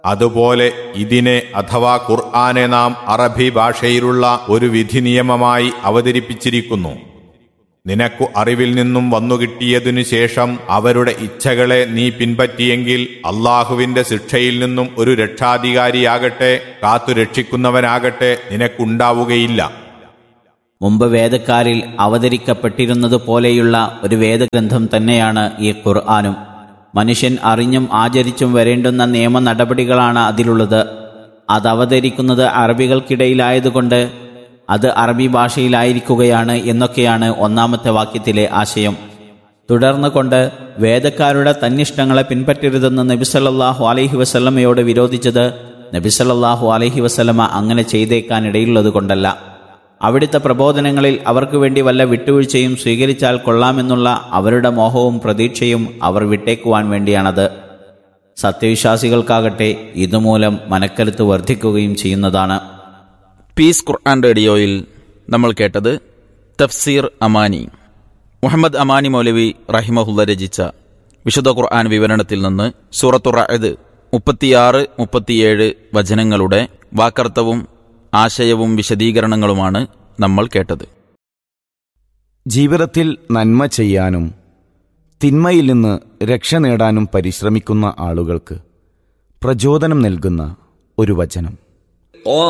അതുപോലെ ഇതിനെ അഥവാ ഖുർആനെ നാം അറബി ഭാഷയിലുള്ള ഒരു വിധി നിയമമായി അവതരിപ്പിച്ചിരിക്കുന്നു നിനക്കു അറിവിൽ നിന്നും വന്നുകിട്ടിയതിനു ശേഷം അവരുടെ ഇച്ഛകളെ നീ പിൻപറ്റിയെങ്കിൽ അള്ളാഹുവിന്റെ ശിക്ഷയിൽ നിന്നും ഒരു രക്ഷാധികാരിയാകട്ടെ കാത്തു രക്ഷിക്കുന്നവനാകട്ടെ നിനക്കുണ്ടാവുകയില്ല മുമ്പ് വേദക്കാരിൽ അവതരിക്കപ്പെട്ടിരുന്നതുപോലെയുള്ള ഒരു വേദഗ്രന്ഥം തന്നെയാണ് ഈ ഖുർആാനും മനുഷ്യൻ അറിഞ്ഞും ആചരിച്ചും വരേണ്ടുന്ന നിയമ നടപടികളാണ് അതിലുള്ളത് അത് അവതരിക്കുന്നത് അറബികൾക്കിടയിലായതുകൊണ്ട് അത് അറബി ഭാഷയിലായിരിക്കുകയാണ് എന്നൊക്കെയാണ് ഒന്നാമത്തെ വാക്യത്തിലെ ആശയം തുടർന്ന് കൊണ്ട് വേദക്കാരുടെ തന്നിഷ്ടങ്ങളെ പിൻപറ്റരുതെന്ന് നബിസല്ലാഹു അലൈഹി വസല്ലമയോട് വിരോധിച്ചത് നബിസല്ലാഹു അലൈഹി വസല്ലമ അങ്ങനെ ചെയ്തേക്കാൻ ഇടയുള്ളത് കൊണ്ടല്ല അവിടുത്തെ പ്രബോധനങ്ങളിൽ അവർക്ക് വേണ്ടി വല്ല വിട്ടുവീഴ്ചയും സ്വീകരിച്ചാൽ കൊള്ളാമെന്നുള്ള അവരുടെ മോഹവും പ്രതീക്ഷയും അവർ വിട്ടേക്കുവാൻ വേണ്ടിയാണത് സത്യവിശ്വാസികൾക്കാകട്ടെ ഇതുമൂലം മനക്കരുത്ത് വർദ്ധിക്കുകയും ചെയ്യുന്നതാണ് പീസ് ഖുർആൻ റേഡിയോയിൽ നമ്മൾ കേട്ടത് തഫ്സീർ അമാനി മുഹമ്മദ് അമാനി മൗലവി റഹിമഹുല്ല രചിച്ച വിശുദ്ധ ഖുർആൻ വിവരണത്തിൽ നിന്ന് സൂറത്തു റഅദ് മുപ്പത്തിയാറ് മുപ്പത്തിയേഴ് വചനങ്ങളുടെ വാക്കർത്ഥവും ആശയവും വിശദീകരണങ്ങളുമാണ് നമ്മൾ കേട്ടത് ജീവിതത്തിൽ നന്മ ചെയ്യാനും തിന്മയിൽ നിന്ന് രക്ഷ നേടാനും പരിശ്രമിക്കുന്ന ആളുകൾക്ക് പ്രചോദനം നൽകുന്ന ഒരു വചനം